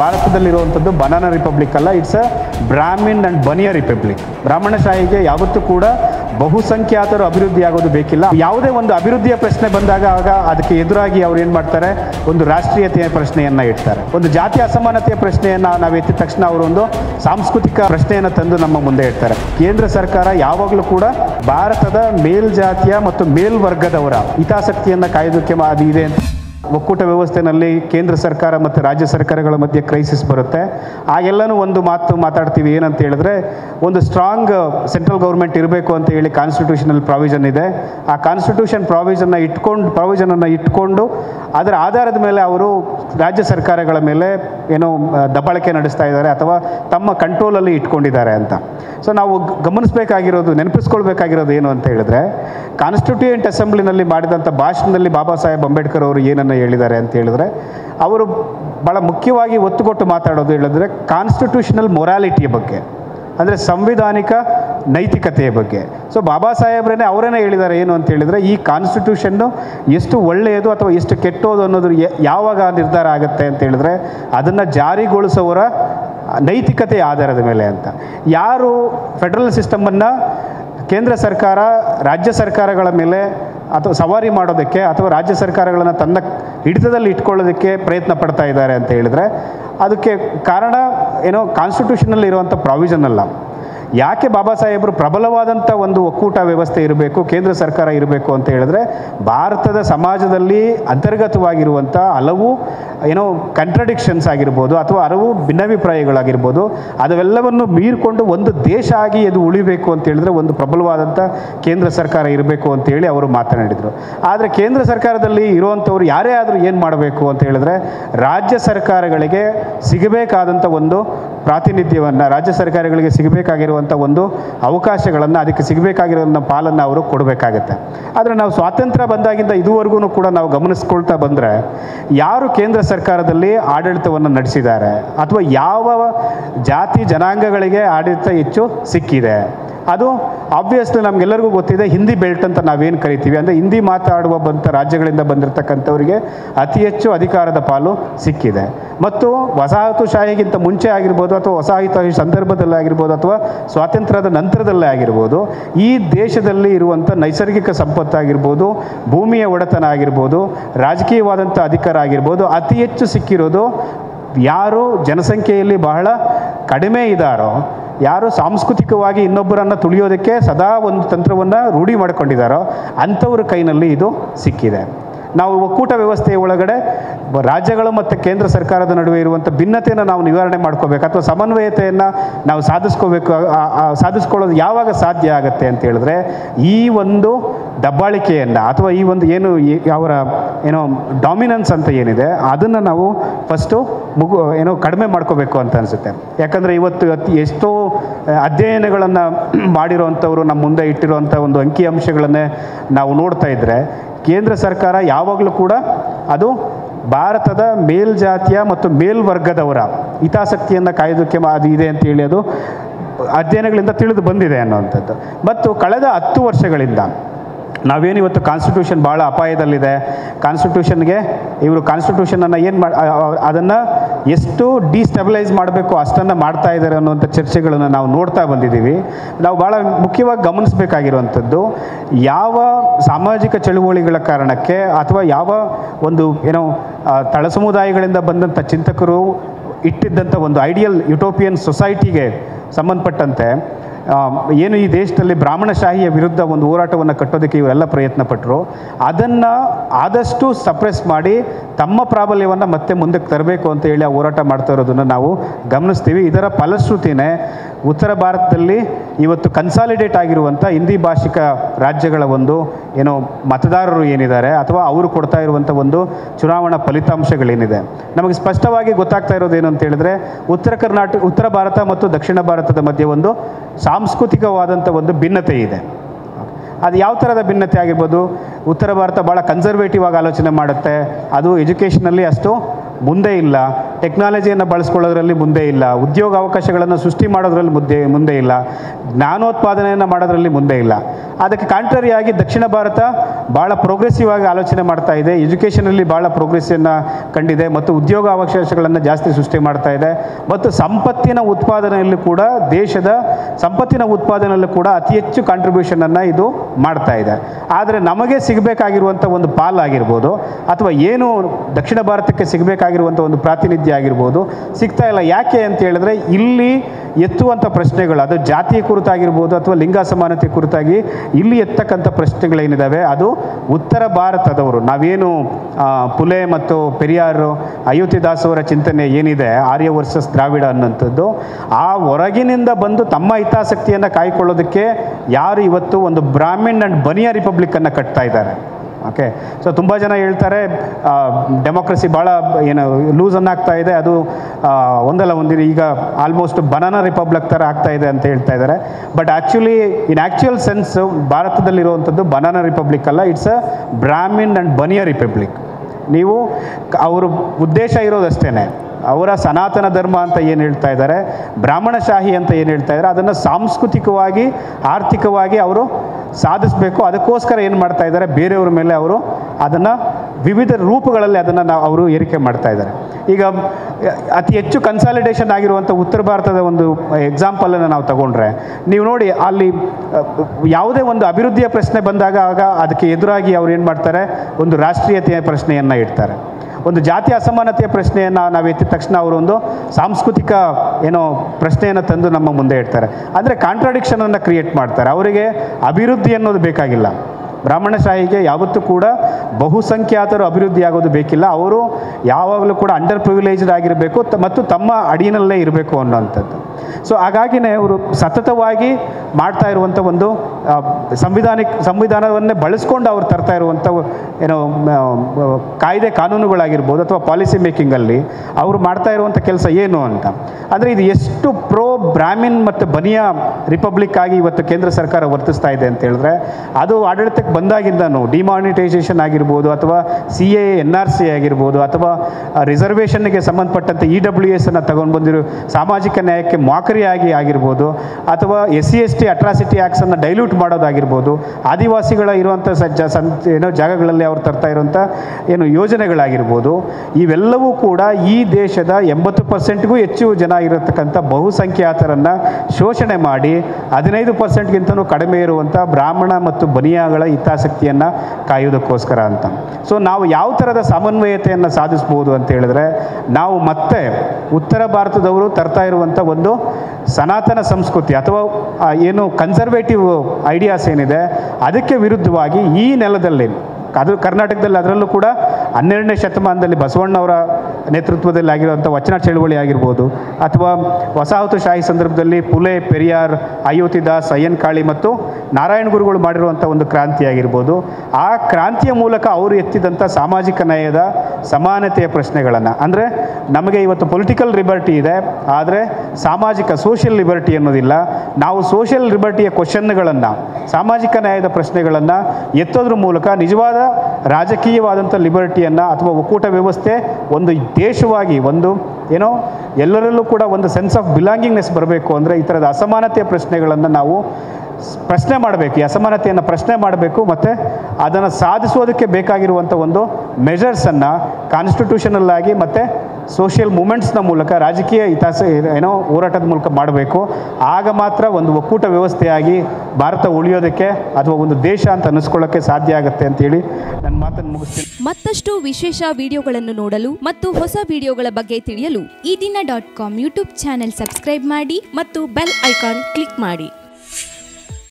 ಭಾರತದಲ್ಲಿರುವಂಥದ್ದು banana republic ಅಲ್ಲ it's a brahmin and Baniya republic ಬ್ರಾಹ್ಮಣಶಾಹಿಗೆ ಯಾವತ್ತೂ ಕೂಡ ಬಹುಸಂಖ್ಯಾತರು ಅಭಿವೃದ್ಧಿ ಆಗೋದು ಬೇಕಿಲ್ಲ ಯಾವುದೇ ಒಂದು ಅಭಿವೃದ್ಧಿಯ ಪ್ರಶ್ನೆ ಬಂದಾಗ ಆಗ ಅದಕ್ಕೆ ಎದುರಾಗಿ ಅವ್ರು ಏನು ಮಾಡ್ತಾರೆ ಒಂದು ರಾಷ್ಟ್ರೀಯತೆಯ ಪ್ರಶ್ನೆಯನ್ನು ಇಡ್ತಾರೆ ಒಂದು ಜಾತಿ ಅಸಮಾನತೆಯ ಪ್ರಶ್ನೆಯನ್ನು ನಾವು ಎತ್ತಿದ ತಕ್ಷಣ ಅವರು ಒಂದು ಸಾಂಸ್ಕೃತಿಕ ಪ್ರಶ್ನೆಯನ್ನು ತಂದು ನಮ್ಮ ಮುಂದೆ ಇಡ್ತಾರೆ ಕೇಂದ್ರ ಸರ್ಕಾರ ಯಾವಾಗಲೂ ಕೂಡ ಭಾರತದ ಮೇಲ್ಜಾತಿಯ ಮತ್ತು ಮೇಲ್ವರ್ಗದವರ ಹಿತಾಸಕ್ತಿಯನ್ನು ಕಾಯೋದಕ್ಕೆ ಮಾ- ಅದು ಇದೆ ಅಂತ ಒಕ್ಕೂಟ ವ್ಯವಸ್ಥೆನಲ್ಲಿ ಕೇಂದ್ರ ಸರ್ಕಾರ ಮತ್ತು ರಾಜ್ಯ ಸರ್ಕಾರಗಳ ಮಧ್ಯೆ ಕ್ರೈಸಿಸ್ ಬರುತ್ತೆ ಆಗೆಲ್ಲನೂ ಒಂದು ಮಾತು ಮಾತಾಡ್ತೀವಿ ಏನಂತ ಹೇಳಿದ್ರೆ ಒಂದು ಸ್ಟ್ರಾಂಗ್ ಸೆಂಟ್ರಲ್ ಗೌರ್ಮೆಂಟ್ ಇರಬೇಕು ಅಂತ ಹೇಳಿ ಕಾನ್ಸ್ಟಿಟ್ಯೂಷನಲ್ ಪ್ರಾವಿಷನ್ ಇದೆ ಆ ಕಾನ್ಸ್ಟಿಟ್ಯೂಷನ್ ಪ್ರಾವಿಷನ್ನ ಇಟ್ಕೊಂಡು ಪ್ರಾವಿಷನನ್ನು ಇಟ್ಕೊಂಡು ಅದರ ಆಧಾರದ ಮೇಲೆ ಅವರು ರಾಜ್ಯ ಸರ್ಕಾರಗಳ ಮೇಲೆ ಏನೋ ಆ, ದಬ್ಬಾಳಿಕೆ ನಡೆಸ್ತಾ ಇದ್ದಾರೆ ಅಥವಾ ತಮ್ಮ ಕಂಟ್ರೋಲಲ್ಲಿ ಇಟ್ಕೊಂಡಿದ್ದಾರೆ ಅಂತ ಸೊ ನಾವು ಗ- ಗಮನಿಸಬೇಕಾಗಿರೋದು ನೆನಪಿಸ್ಕೊಳ್ಬೇಕಾಗಿರೋದು ಏನು ಅಂತ ಹೇಳಿದ್ರೆ ಕಾನ್ಸ್ಟಿಟ್ಯೂಯೆಂಟ್ ಅಸೆಂಬ್ಲಿನಲ್ಲಿ ಮಾಡಿದಂಥ ಭಾಷಣದಲ್ಲಿ ಬಾಬಾ ಸಾಹೇಬ್ ಅಂಬೇಡ್ಕರ್ ಅವರು ಏನನ್ನು ಹೇಳಿದ್ದಾರೆ ಅಂತ ಹೇಳಿದ್ರೆ ಅವರು ಭಾಳ ಮುಖ್ಯವಾಗಿ ಒತ್ತು ಕೊಟ್ಟು ಮಾತಾಡೋದು ಹೇಳಿದ್ರೆ ಕಾನ್ಸ್ಟಿಟ್ಯೂಷನಲ್ ಮೊರಾಲಿಟಿಯ ಬಗ್ಗೆ ಅಂದರೆ ಸಂವಿಧಾನಿಕ ನೈತಿಕತೆಯ ಬಗ್ಗೆ ಸೊ ಬಾಬಾ ಸಾಹೇಬ್ರೇ ಅವರೇನೆ ಹೇಳಿದ್ದಾರೆ ಏನು ಅಂತ ಹೇಳಿದರೆ ಈ ಕಾನ್ಸ್ಟಿಟ್ಯೂಷನ್ನು ಎಷ್ಟು ಒಳ್ಳೆಯದು ಅಥವಾ ಎಷ್ಟು ಕೆಟ್ಟೋದು ಅನ್ನೋದು ಯ- ಯಾವಾಗ ನಿರ್ಧಾರ ಆಗುತ್ತೆ ಅಂತ ಹೇಳಿದ್ರೆ ಅದನ್ನು ಜಾರಿಗೊಳಿಸೋರ ನೈತಿಕತೆಯ ಆಧಾರದ ಮೇಲೆ ಅಂತ ಯಾರು ಫೆಡರಲ್ ಸಿಸ್ಟಮನ್ನು ಕೇಂದ್ರ ಸರ್ಕಾರ ರಾಜ್ಯ ಸರ್ಕಾರಗಳ ಮೇಲೆ ಅಥವಾ ಸವಾರಿ ಮಾಡೋದಕ್ಕೆ ಅಥವಾ ರಾಜ್ಯ ಸರ್ಕಾರಗಳನ್ನು ತನ್ನ ಹಿಡಿತದಲ್ಲಿ ಇಟ್ಕೊಳ್ಳೋದಕ್ಕೆ ಪ್ರಯತ್ನ ಪಡ್ತಾ ಇದ್ದಾರೆ ಅಂತ ಹೇಳಿದ್ರೆ ಅದಕ್ಕೆ ಕಾರಣ ಏನೋ ಕಾನ್ಸ್ಟಿಟ್ಯೂಷನಲ್ಲಿ ಇರುವಂಥ ಪ್ರಾವಿಷನ್ ಅಲ್ಲ ಯಾಕೆ ಬಾಬಾ ಸಾಹೇಬರು ಪ್ರಬಲವಾದಂಥ ಒಂದು ಒಕ್ಕೂಟ ವ್ಯವಸ್ಥೆ ಇರಬೇಕು ಕೇಂದ್ರ ಸರ್ಕಾರ ಇರಬೇಕು ಅಂತ ಹೇಳಿದ್ರೆ ಭಾರತದ ಸಮಾಜದಲ್ಲಿ ಅಂತರ್ಗತವಾಗಿರುವಂಥ ಹಲವು ಏನೋ ಕಂಟ್ರಡಿಕ್ಷನ್ಸ್ ಆಗಿರ್ಬೋದು ಅಥವಾ ಹಲವು ಭಿನ್ನಾಭಿಪ್ರಾಯಗಳಾಗಿರ್ಬೋದು ಅದವೆಲ್ಲವನ್ನು ಮೀರಿಕೊಂಡು ಒಂದು ದೇಶ ಆಗಿ ಅದು ಉಳಿಬೇಕು ಅಂತ ಹೇಳಿದ್ರೆ ಒಂದು ಪ್ರಬಲವಾದಂಥ ಕೇಂದ್ರ ಸರ್ಕಾರ ಇರಬೇಕು ಅಂತೇಳಿ ಅವರು ಮಾತನಾಡಿದರು ಆದರೆ ಕೇಂದ್ರ ಸರ್ಕಾರದಲ್ಲಿ ಇರುವಂಥವ್ರು ಯಾರೇ ಆದರೂ ಏನು ಮಾಡಬೇಕು ಅಂತ ಹೇಳಿದ್ರೆ ರಾಜ್ಯ ಸರ್ಕಾರಗಳಿಗೆ ಸಿಗಬೇಕಾದಂಥ ಒಂದು ಪ್ರಾತಿನಿಧ್ಯವನ್ನು ರಾಜ್ಯ ಸರ್ಕಾರಗಳಿಗೆ ಸಿಗಬೇಕಾಗಿರುವಂಥ ಒಂದು ಅವಕಾಶಗಳನ್ನು ಅದಕ್ಕೆ ಸಿಗಬೇಕಾಗಿರುವಂಥ ಪಾಲನ್ನು ಅವರು ಕೊಡಬೇಕಾಗತ್ತೆ ಆದರೆ ನಾವು ಸ್ವಾತಂತ್ರ್ಯ ಬಂದಾಗಿಂದ ಇದುವರೆಗೂ ಕೂಡ ನಾವು ಗಮನಿಸ್ಕೊಳ್ತಾ ಬಂದರೆ ಯಾರು ಕೇಂದ್ರ ಸರ್ಕಾರದಲ್ಲಿ ಆಡಳಿತವನ್ನು ನಡೆಸಿದ್ದಾರೆ ಅಥವಾ ಯಾವ ಜಾತಿ ಜನಾಂಗಗಳಿಗೆ ಆಡಳಿತ ಹೆಚ್ಚು ಸಿಕ್ಕಿದೆ ಅದು ಆಬ್ವಿಯಸ್ಲಿ ನಮಗೆಲ್ಲರಿಗೂ ಗೊತ್ತಿದೆ ಹಿಂದಿ ಬೆಲ್ಟ್ ಅಂತ ನಾವೇನು ಕರಿತೀವಿ ಅಂದರೆ ಹಿಂದಿ ಮಾತಾಡುವ ಬಂತ ರಾಜ್ಯಗಳಿಂದ ಬಂದಿರತಕ್ಕಂಥವರಿಗೆ ಅತಿ ಹೆಚ್ಚು ಅಧಿಕಾರದ ಪಾಲು ಸಿಕ್ಕಿದೆ ಮತ್ತು ವಸಾಹತುಶಾಹಿಗಿಂತ ಮುಂಚೆ ಆಗಿರ್ಬೋದು ಅಥವಾ ವಸಾಹತುಶಾಹಿ ಸಂದರ್ಭದಲ್ಲಿ ಆಗಿರ್ಬೋದು ಅಥವಾ ಸ್ವಾತಂತ್ರ್ಯದ ನಂತರದಲ್ಲೇ ಆಗಿರ್ಬೋದು ಈ ದೇಶದಲ್ಲಿ ಇರುವಂಥ ನೈಸರ್ಗಿಕ ಸಂಪತ್ತಾಗಿರ್ಬೋದು ಭೂಮಿಯ ಒಡೆತನ ಆಗಿರ್ಬೋದು ರಾಜಕೀಯವಾದಂಥ ಅಧಿಕಾರ ಆಗಿರ್ಬೋದು ಅತಿ ಹೆಚ್ಚು ಸಿಕ್ಕಿರೋದು ಯಾರು ಜನಸಂಖ್ಯೆಯಲ್ಲಿ ಬಹಳ ಕಡಿಮೆ ಇದ್ದಾರೋ ಯಾರು ಸಾಂಸ್ಕೃತಿಕವಾಗಿ ಇನ್ನೊಬ್ಬರನ್ನು ತುಳಿಯೋದಕ್ಕೆ ಸದಾ ಒಂದು ತಂತ್ರವನ್ನು ರೂಢಿ ಮಾಡಿಕೊಂಡಿದ್ದಾರೋ ಅಂಥವ್ರ ಕೈನಲ್ಲಿ ಇದು ಸಿಕ್ಕಿದೆ ನಾವು ಒಕ್ಕೂಟ ವ್ಯವಸ್ಥೆಯ ಒಳಗಡೆ ಬ- ರಾಜ್ಯಗಳು ಮತ್ತು ಕೇಂದ್ರ ಸರ್ಕಾರದ ನಡುವೆ ಇರುವಂಥ ಭಿನ್ನತೆಯನ್ನು ನಾವು ನಿವಾರಣೆ ಮಾಡ್ಕೋಬೇಕು ಅಥವಾ ಸಮನ್ವಯತೆಯನ್ನು ನಾವು ಸಾಧಿಸ್ಕೋಬೇಕು ಆ- ಆ ಸಾಧಿಸ್ಕೊಳ್ಳೋದು ಯಾವಾಗ ಸಾಧ್ಯ ಆಗುತ್ತೆ ಅಂತ ಹೇಳಿದ್ರೆ ಈ ಒಂದು ದಬ್ಬಾಳಿಕೆಯನ್ನು ಅಥವಾ ಈ ಒಂದು ಏನು ಈ- ಅವರ ಏನೋ ಡಾಮಿನೆನ್ಸ್ ಅಂತ ಏನಿದೆ ಅದನ್ನು ನಾವು ಫಸ್ಟು ಮುಗು ಏನೋ ಕಡಿಮೆ ಮಾಡ್ಕೋಬೇಕು ಅಂತ ಅನಿಸುತ್ತೆ ಯಾಕಂದರೆ ಇವತ್ತು ಅತಿ ಎಷ್ಟೋ ಆ, ಅಧ್ಯಯನಗಳನ್ನು ಮಾಡಿರೋವಂಥವ್ರು ನಮ್ಮ ಮುಂದೆ ಇಟ್ಟಿರುವಂಥ ಒಂದು ಅಂಕಿಅಂಶಗಳನ್ನೇ ನಾವು ನೋಡ್ತಾ ಇದ್ದರೆ ಕೇಂದ್ರ ಸರ್ಕಾರ ಯಾವಾಗಲೂ ಕೂಡ ಅದು ಭಾರತದ ಮೇಲ್ಜಾತಿಯ ಮತ್ತು ಮೇಲ್ವರ್ಗದವರ ಹಿತಾಸಕ್ತಿಯನ್ನು ಕಾಯೋದಕ್ಕೆ ಮಾ- ಅದು ಇದೆ ಅಂತ ಹೇಳಿ ಅದು ಅಧ್ಯಯನಗಳಿಂದ ತಿಳಿದು ಬಂದಿದೆ ಅನ್ನುವಂಥದ್ದು ಮತ್ತು ಕಳೆದ ಹತ್ತು ವರ್ಷಗಳಿಂದ ನಾವೇನು ಇವತ್ತು ಕಾನ್ಸ್ಟಿಟ್ಯೂಷನ್ ಭಾಳ ಅಪಾಯದಲ್ಲಿದೆ ಕಾನ್ಸ್ಟಿಟ್ಯೂಷನ್ಗೆ ಇವರು ಕಾನ್ಸ್ಟಿಟ್ಯೂಷನನ್ನು ಏನು ಮಾಡಿ ಅದನ್ನು ಎಷ್ಟು ಡಿಸ್ಟೆಬಿಲೈಸ್ ಮಾಡಬೇಕು ಅಷ್ಟನ್ನು ಮಾಡ್ತಾ ಇದ್ದಾರೆ ಅನ್ನುವಂಥ ಚರ್ಚೆಗಳನ್ನು ನಾವು ನೋಡ್ತಾ ಬಂದಿದ್ದೀವಿ ನಾವು ಭಾಳ ಮುಖ್ಯವಾಗಿ ಗಮನಿಸಬೇಕಾಗಿರುವಂಥದ್ದು ಯಾವ ಸಾಮಾಜಿಕ ಚಳುವಳಿಗಳ ಕಾರಣಕ್ಕೆ ಅಥವಾ ಯಾವ ಒಂದು ಏನೋ ಆ, ತಳ ಸಮುದಾಯಗಳಿಂದ ಬಂದಂಥ ಚಿಂತಕರು ಇಟ್ಟಿದ್ದಂಥ ಒಂದು ಐಡಿಯಲ್ ಯುಟೋಪಿಯನ್ ಸೊಸೈಟಿಗೆ ಸಂಬಂಧಪಟ್ಟಂತೆ ಆ, ಏನು ಈ ದೇಶದಲ್ಲಿ ಬ್ರಾಹ್ಮಣಶಾಹಿಯ ವಿರುದ್ಧ ಒಂದು ಹೋರಾಟವನ್ನು ಕಟ್ಟೋದಕ್ಕೆ ಇವರೆಲ್ಲ ಪ್ರಯತ್ನ ಪಟ್ಟರು ಅದನ್ನು ಆದಷ್ಟು ಸಪ್ರೆಸ್ ಮಾಡಿ ತಮ್ಮ ಪ್ರಾಬಲ್ಯವನ್ನು ಮತ್ತೆ ಮುಂದಕ್ಕೆ ತರಬೇಕು ಅಂತ ಹೇಳಿ ಆ ಹೋರಾಟ ಮಾಡ್ತಾ ಇರೋದನ್ನು ನಾವು ಗಮನಿಸ್ತೀವಿ ಇದರ ಫಲಶ್ರುತಿನೇ ಉತ್ತರ ಭಾರತದಲ್ಲಿ ಇವತ್ತು ಕನ್ಸಾಲಿಡೇಟ್ ಆಗಿರುವಂಥ ಹಿಂದಿ ಭಾಷಿಕ ರಾಜ್ಯಗಳ ಒಂದು ಏನೋ ಮತದಾರರು ಏನಿದ್ದಾರೆ ಅಥವಾ ಅವರು ಕೊಡ್ತಾ ಇರುವಂಥ ಒಂದು ಚುನಾವಣಾ ಫಲಿತಾಂಶಗಳೇನಿದೆ ನಮಗೆ ಸ್ಪಷ್ಟವಾಗಿ ಗೊತ್ತಾಗ್ತಾ ಇರೋದು ಏನು ಅಂತ ಹೇಳಿದ್ರೆ ಉತ್ತರ ಕರ್ನಾಟಕ ಉತ್ತರ ಭಾರತ ಮತ್ತು ದಕ್ಷಿಣ ಭಾರತದ ಮಧ್ಯೆ ಒಂದು ಸಾಂಸ್ಕೃತಿಕವಾದಂಥ ಒಂದು ಭಿನ್ನತೆ ಇದೆ ಅದು ಯಾವ ಥರದ ಭಿನ್ನತೆ ಆಗಿರ್ಬೋದು ಉತ್ತರ ಭಾರತ ಭಾಳ ಕನ್ಸರ್ವೇಟಿವ್ ಆಗಿ ಆಲೋಚನೆ ಮಾಡುತ್ತೆ ಅದು ಎಜುಕೇಷನಲ್ಲಿ ಅಷ್ಟು ಮುಂದೆ ಇಲ್ಲ ಟೆಕ್ನಾಲಜಿಯನ್ನು ಬಳಸ್ಕೊಳ್ಳೋದ್ರಲ್ಲಿ ಮುಂದೆ ಇಲ್ಲ ಉದ್ಯೋಗ ಅವಕಾಶಗಳನ್ನು ಸೃಷ್ಟಿ ಮಾಡೋದ್ರಲ್ಲಿ ಮುಂದೆ ಮುಂದೆ ಇಲ್ಲ ಜ್ಞಾನೋತ್ಪಾದನೆಯನ್ನು ಮಾಡೋದ್ರಲ್ಲಿ ಮುಂದೆ ಇಲ್ಲ ಅದಕ್ಕೆ ಕಾಂಟ್ರರಿಯಾಗಿ ದಕ್ಷಿಣ ಭಾರತ ಭಾಳ ಪ್ರೋಗ್ರೆಸಿವ್ ಆಗಿ ಆಲೋಚನೆ ಮಾಡ್ತಾ ಇದೆ ಎಜುಕೇಷನಲ್ಲಿ ಭಾಳ ಪ್ರೋಗ್ರೆಸ್ಸನ್ನು ಕಂಡಿದೆ ಮತ್ತು ಉದ್ಯೋಗ ಅವಕಾಶಗಳನ್ನು ಜಾಸ್ತಿ ಸೃಷ್ಟಿ ಮಾಡ್ತಾ ಇದೆ ಮತ್ತು ಸಂಪತ್ತಿನ ಉತ್ಪಾದನೆಯಲ್ಲಿ ಕೂಡ ದೇಶದ ಸಂಪತ್ತಿನ ಉತ್ಪಾದನೆಯಲ್ಲೂ ಕೂಡ ಅತಿ ಹೆಚ್ಚು ಕಾಂಟ್ರಿಬ್ಯೂಷನನ್ನು ಇದು ಮಾಡ್ತಾ ಇದೆ ಆದರೆ ನಮಗೆ ಸಿಗಬೇಕಾಗಿರುವಂಥ ಒಂದು ಪಾಲಾಗಿರ್ಬೋದು ಅಥವಾ ಏನು ದಕ್ಷಿಣ ಭಾರತಕ್ಕೆ ಸಿಗಬೇಕಾಗಿರುವಂಥ ಒಂದು ಪ್ರಾತಿನಿಧ್ಯ ಆಗಿರ್ಬೋದು ಸಿಗ್ತಾ ಇಲ್ಲ ಯಾಕೆ ಅಂತ ಹೇಳಿದ್ರೆ ಇಲ್ಲಿ ಎತ್ತುವಂಥ ಪ್ರಶ್ನೆಗಳು ಅದು ಜಾತಿಯ ಕುರಿತಾಗಿರ್ಬೋದು ಅಥವಾ ಲಿಂಗ ಸಮಾನತೆ ಕುರಿತಾಗಿ ಇಲ್ಲಿ ಎತ್ತಕ್ಕಂಥ ಪ್ರಶ್ನೆಗಳೇನಿದ್ದಾವೆ ಅದು ಉತ್ತರ ಭಾರತದವರು ನಾವೇನು ಆ, ಪುಲೆ ಮತ್ತು ಪೆರಿಯಾರು ಅಯೋಧ್ಯದಾಸ್ ಅವರ ಚಿಂತನೆ ಏನಿದೆ ಆರ್ಯ ವರ್ಸಸ್ ದ್ರಾವಿಡ ಅನ್ನೋಂಥದ್ದು ಆ ಹೊರಗಿನಿಂದ ಬಂದು ತಮ್ಮ ಹಿತಾಸಕ್ತಿಯನ್ನು ಕಾಯ್ಕೊಳ್ಳೋದಕ್ಕೆ ಯಾರು ಇವತ್ತು ಒಂದು ಬ್ರಾಹ್ಮಿಣ್ ಆ್ಯಂಡ್ ಬನಿಯಾ ರಿಪಬ್ಲಿಕ್ಕನ್ನು ಕಟ್ತಾ ಇದ್ದಾರೆ ಓಕೆ ಸೊ ತುಂಬ ಜನ ಹೇಳ್ತಾರೆ ಡೆಮೋಕ್ರಸಿ ಭಾಳ ಏನು ಲೂಸ್ ಆಗ್ತಾ ಇದೆ ಅದು ಆ, ಒಂದಲ್ಲ ಒಂದಿನ ಈಗ ಆಲ್ಮೋಸ್ಟ್ ಬನಾನಾ ರಿಪಬ್ಲಿಕ್ ಥರ ಆಗ್ತಾ ಇದೆ ಅಂತ ಹೇಳ್ತಾ ಇದ್ದಾರೆ but actually in actual sense ಭಾರತದಲ್ಲಿರುವಂಥದ್ದು ಬನಾನಾ ರಿಪಬ್ಲಿಕ್ ಅಲ್ಲ it's a brahmin and Baniya republic ನೀವು ಕ- ಅವ್ರ ಉದ್ದೇಶ ಇರೋದಷ್ಟೇ ಅವರ ಸನಾತನ ಧರ್ಮ ಅಂತ ಏನು ಹೇಳ್ತಾ ಇದ್ದಾರೆ ಬ್ರಾಹ್ಮಣಶಾಹಿ ಅಂತ ಏನು ಹೇಳ್ತಾ ಇದ್ದಾರೆ ಅದನ್ನು ಸಾಂಸ್ಕೃತಿಕವಾಗಿ ಆರ್ಥಿಕವಾಗಿ ಅವರು ಸಾಧಿಸಬೇಕು ಅದಕ್ಕೋಸ್ಕರ ಏನು ಮಾಡ್ತಾ ಇದ್ದಾರೆ ಬೇರೆಯವ್ರ ಮೇಲೆ ಅವರು ಅದನ್ನು ವಿವಿಧ ರೂಪಗಳಲ್ಲಿ ಅದನ್ನು ನಾವು ಅವರು ಏರಿಕೆ ಮಾಡ್ತಾ ಇದ್ದಾರೆ ಈಗ ಅ, ಅತಿ ಹೆಚ್ಚು ಕನ್ಸಾಲಿಡೇಷನ್ ಆಗಿರುವಂಥ ಉತ್ತರ ಭಾರತದ ಒಂದು ಎಕ್ಸಾಂಪಲನ್ನು ನಾವು ತಗೊಂಡ್ರೆ ನೀವು ನೋಡಿ ಅಲ್ಲಿ ಅ, ಯಾವುದೇ ಒಂದು ಅಭಿವೃದ್ಧಿಯ ಪ್ರಶ್ನೆ ಬಂದಾಗ ಆಗ ಅದಕ್ಕೆ ಎದುರಾಗಿ ಅವ್ರು ಏನು ಮಾಡ್ತಾರೆ ಒಂದು ರಾಷ್ಟ್ರೀಯತೆಯ ಪ್ರಶ್ನೆಯನ್ನು ಇಡ್ತಾರೆ ಒಂದು ಜಾತಿ ಅಸಮಾನತೆಯ ಪ್ರಶ್ನೆಯನ್ನು ನಾವು ಎತ್ತಿದ ತಕ್ಷಣ ಅವರು ಒಂದು ಸಾಂಸ್ಕೃತಿಕ ಏನೋ ಪ್ರಶ್ನೆಯನ್ನು ತಂದು ನಮ್ಮ ಮುಂದೆ ಇಡ್ತಾರೆ ಅಂದರೆ ಕಾಂಟ್ರಾಡಿಕ್ಷನನ್ನು ಕ್ರಿಯೇಟ್ ಮಾಡ್ತಾರೆ ಅವರಿಗೆ ಅಭಿವೃದ್ಧಿ ಅನ್ನೋದು ಬೇಕಾಗಿಲ್ಲ ಬ್ರಾಹ್ಮಣಶಾಹಿಗೆ ಯಾವತ್ತೂ ಕೂಡ ಬಹುಸಂಖ್ಯಾತರು ಅಭಿವೃದ್ಧಿ ಆಗೋದು ಬೇಕಿಲ್ಲ ಅವರು ಯಾವಾಗಲೂ ಕೂಡ ಅಂಡರ್ ಪ್ರಿವಿಲೇಜ್ಡ್ ಆಗಿರಬೇಕು ತ- ಮತ್ತು ತಮ್ಮ ಅಡಿನಲ್ಲೇ ಇರಬೇಕು ಅನ್ನೋವಂಥದ್ದು ಸೊ ಹಾಗಾಗಿನೇ ಅವರು ಸತತವಾಗಿ ಮಾಡ್ತಾ ಇರುವಂಥ ಒಂದು ಆ, ಸಂವಿಧಾನಿಕ ಸಂವಿಧಾನವನ್ನೇ ಬಳಸ್ಕೊಂಡು ಅವ್ರು ತರ್ತಾ ಇರುವಂಥ ಏನೋ ಮ, ಆ, ಕಾಯ್ದೆ ಕಾನೂನುಗಳಾಗಿರ್ಬೋದು ಅಥವಾ ಪಾಲಿಸಿ ಮೇಕಿಂಗಲ್ಲಿ ಅವರು ಮಾಡ್ತಾ ಇರುವಂಥ ಕೆಲಸ ಏನು ಅಂತ ಅಂದರೆ ಇದು ಎಷ್ಟು ಪ್ರೋ ಬ್ರಾಹ್ಮಿನ್ ಮತ್ತು ಬನಿಯಾ ರಿಪಬ್ಲಿಕ್ ಆಗಿ ಇವತ್ತು ಕೇಂದ್ರ ಸರ್ಕಾರ ವರ್ತಿಸ್ತಾ ಇದೆ ಅಂತ ಹೇಳಿದ್ರೆ ಅದು ಆಡಳಿತಕ್ಕೆ ಬಂದಾಗಿಂದನೂ ಡಿಮಾನಿಟೈಸೇಷನ್ ಆಗಿರ್ಬೋದು ಅಥವಾ C A N R C ಆಗಿರ್ಬೋದು ಅಥವಾ ರಿಸರ್ವೇಷನ್ಗೆ ಸಂಬಂಧಪಟ್ಟಂತೆ ಇ ಡಬ್ಲ್ಯೂ ಎಸ್ ಅನ್ನು ತಗೊಂಡು ಬಂದಿರೋ ಸಾಮಾಜಿಕ ನ್ಯಾಯಕ್ಕೆ ಮಾಕರಿಯಾಗಿ ಆಗಿರ್ಬೋದು ಅಥವಾ S C S T atrocity ಆ್ಯಕ್ಟ್ಸನ್ನು ಡೈಲ್ಯೂಟ್ ಮಾಡೋದಾಗಿರ್ಬೋದು ಆದಿವಾಸಿಗಳ ಇರುವಂಥ ಸಜ್ಜ ಸಂ ಏನೋ ಜಾಗಗಳಲ್ಲಿ ಅವ್ರು ತರ್ತಾ ಇರುವಂಥ ಏನು ಯೋಜನೆಗಳಾಗಿರ್ಬೋದು ಇವೆಲ್ಲವೂ ಕೂಡ ಈ ದೇಶದ ಎಂಬತ್ತು ಪರ್ಸೆಂಟ್ಗೂ ಹೆಚ್ಚು ಜನ ಇರತಕ್ಕಂಥ ಬಹುಸಂಖ್ಯಾತರನ್ನು ಶೋಷಣೆ ಮಾಡಿ ಹದಿನೈದು ಪರ್ಸೆಂಟ್ಗಿಂತಲೂ ಕಡಿಮೆ ಇರುವಂಥ ಬ್ರಾಹ್ಮಣ ಮತ್ತು ಬನಿಯಾಗಳ ಹಿತಾಸಕ್ತಿಯನ್ನು ಕಾಯೋದಕ್ಕೋಸ್ಕರ ಅಂತ ಸೊ ನಾವು ಯಾವ ಥರದ ಸಮನ್ವಯತೆಯನ್ನು ಸಾಧಿಸ್ಬೋದು ಅಂತ ಹೇಳಿದ್ರೆ ನಾವು ಮತ್ತೆ ಉತ್ತರ ಭಾರತದವರು ತರ್ತಾ ಇರುವಂಥ ಒಂದು ಸನಾತನ ಸಂಸ್ಕೃತಿ ಅಥವಾ ಆ, ಏನು ಕನ್ಸರ್ವೇಟಿವ್ ಐಡಿಯಾಸ್ ಏನಿದೆ ಅದಕ್ಕೆ ವಿರುದ್ಧವಾಗಿ ಈ ನೆಲದಲ್ಲಿ ಅದು ಕರ್ನಾಟಕದಲ್ಲಿ ಅದರಲ್ಲೂ ಕೂಡ ಹನ್ನೆರಡನೇ ಶತಮಾನದಲ್ಲಿ ಬಸವಣ್ಣವರ ನೇತೃತ್ವದಲ್ಲಿ ಆಗಿರುವಂಥ ವಚನ ಚಳುವಳಿ ಆಗಿರ್ಬೋದು ಅಥವಾ ವಸಾಹತುಶಾಹಿ ಸಂದರ್ಭದಲ್ಲಿ ಪುಲೆ ಪೆರಿಯಾರ್ ಅಯೋಧ್ಯದಾಸ್ ಅಯ್ಯನ್ ಕಾಳಿ ಮತ್ತು ನಾರಾಯಣ ಗುರುಗಳು ಮಾಡಿರುವಂಥ ಒಂದು ಕ್ರಾಂತಿ ಆಗಿರ್ಬೋದು ಆ ಕ್ರಾಂತಿಯ ಮೂಲಕ ಅವರು ಎತ್ತಿದಂಥ ಸಾಮಾಜಿಕ ನ್ಯಾಯದ ಸಮಾನತೆಯ ಪ್ರಶ್ನೆಗಳನ್ನು ಅಂದರೆ ನಮಗೆ ಇವತ್ತು ಪೊಲಿಟಿಕಲ್ ಲಿಬರ್ಟಿ ಇದೆ ಆದರೆ ಸಾಮಾಜಿಕ ಸೋಷಿಯಲ್ ಲಿಬರ್ಟಿ ಅನ್ನೋದಿಲ್ಲ ನಾವು ಸೋಷಿಯಲ್ ಲಿಬರ್ಟಿಯ ಕ್ವಶನ್ಗಳನ್ನು ಸಾಮಾಜಿಕ ನ್ಯಾಯದ ಪ್ರಶ್ನೆಗಳನ್ನು ಎತ್ತೋದ್ರ ಮೂಲಕ ನಿಜವಾದ ರಾಜಕೀಯವಾದಂಥ ಲಿಬರ್ಟಿಯನ್ನು ಅಥವಾ ಒಕ್ಕೂಟ ವ್ಯವಸ್ಥೆ ಒಂದು ದೇಶವಾಗಿ ಒಂದು ಏನೋ ಎಲ್ಲರಲ್ಲೂ ಕೂಡ ಒಂದು ಸೆನ್ಸ್ ಆಫ್ ಬಿಲಾಂಗಿಂಗ್ನೆಸ್ ಬರಬೇಕು ಅಂದರೆ ಈ ಥರದ ಅಸಮಾನತೆಯ ಪ್ರಶ್ನೆಗಳನ್ನು ನಾವು ಸ್- ಪ್ರಶ್ನೆ ಮಾಡಬೇಕು ಈ ಅಸಮಾನತೆಯನ್ನು ಪ್ರಶ್ನೆ ಮಾಡಬೇಕು ಮತ್ತು ಅದನ್ನು ಸಾಧಿಸೋದಕ್ಕೆ ಬೇಕಾಗಿರುವಂಥ ಒಂದು ಮೆಷರ್ಸನ್ನು ಕಾನ್ಸ್ಟಿಟ್ಯೂಷನಲ್ ಆಗಿ ಮತ್ತು ಸೋಷಿಯಲ್ ಮೂಮೆಂಟ್ಸ್ನ ಮೂಲಕ ರಾಜಕೀಯ ಇತಿಹಾಸ ಏನೋ ಹೋರಾಟದ ಮೂಲಕ ಮಾಡಬೇಕು ಆಗ ಮಾತ್ರ ಒಂದು ಒಕ್ಕೂಟ ವ್ಯವಸ್ಥೆಯಾಗಿ ಭಾರತ ಉಳಿಯೋದಕ್ಕೆ ಅಥವಾ ಒಂದು ದೇಶ ಅಂತ ಅನ್ನಿಸ್ಕೊಳ್ಳೋಕ್ಕೆ ಸಾಧ್ಯ ಆಗುತ್ತೆ ಅಂತೇಳಿ ನನ್ನ ಮಾತನ್ನು ಮುಗಿಸ್ತೀನಿ ಮತ್ತಷ್ಟು ವಿಶೇಷ ವಿಡಿಯೋಗಳನ್ನು ನೋಡಲು ಮತ್ತು ಹೊಸ ವಿಡಿಯೋಗಳ ಬಗ್ಗೆ ತಿಳಿಯಲು Ee Dina dot com YouTube channel subscribe ಮಾಡಿ ಮತ್ತು ಬೆಲ್ ಐಕಾನ್ ಕ್ಲಿಕ್ ಮಾಡಿ